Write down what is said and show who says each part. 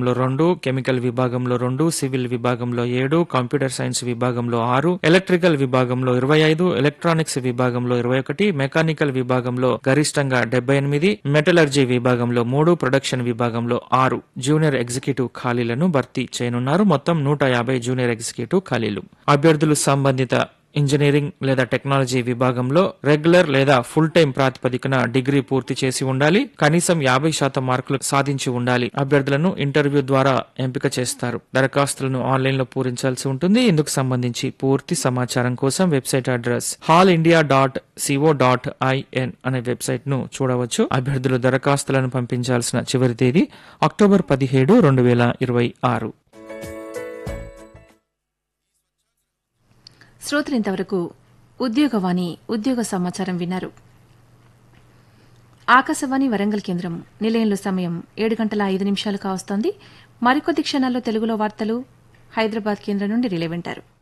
Speaker 1: విభాగంలో రెండు కెమికల్ విభాగంలో రెండు సివిల్ విభాగంలో ఏడు కంప్యూటర్ సైన్స్ విభాగంలో ఆరు ఎలక్ట్రికల్ విభాగంలో ఇరవై ఐదు ఎలక్ట్రానిక్స్ విభాగంలో ఇరవై ఒకటి మెకానికల్ విభాగంలో గరిష్టంగా డెబ్బై ఎనిమిది మెటలర్జీ విభాగంలో మూడు ప్రొడక్షన్ విభాగంలో ఆరు జూనియర్ ఎగ్జిక్యూటివ్ ఖాళీలను భర్తీ చేయనున్నారు మొత్తం నూట యాభై జూనియర్ ఎగ్జిక్యూటివ్ ఖాళీలు అభ్యర్థులు సంబంధిత ఇంజనీరింగ్ లేదా టెక్నాలజీ విభాగంలో రెగ్యులర్ లేదా ఫుల్ టైం ప్రాతిపదికన డిగ్రీ పూర్తి చేసి ఉండాలి కనీసం యాభై శాతం మార్కులు సాధించి ఉండాలి అభ్యర్థులను ఇంటర్వ్యూ ద్వారా ఎంపిక చేస్తారు దరఖాస్తులను ఆన్లైన్ లో పూరించాల్సి ఉంటుంది ఇందుకు సంబంధించి పూర్తి సమాచారం కోసం website address HAL India dot C O dot I N అనే వెబ్సైట్ ను చూడవచ్చు అభ్యర్థులు దరఖాస్తులను పంపించాల్సిన చివరి తేదీ అక్టోబర్ పదిహేడు రెండు వేల ఇరవై ఆరు
Speaker 2: శ్రోతలు ఇంతవరకు ఉద్యోగవాణి ఉద్యోగ సమాచారం విన్నారు ఆకాశవాణి వరంగల్ కేంద్రం నిలయంలో సమయం ఏడు గంటల ఐదు నిమిషాలు కావస్తోంది మరికొద్ది క్షణాల్లో తెలుగులో వార్తలు హైదరాబాద్ కేంద్రం నుండి రిలే వింటారు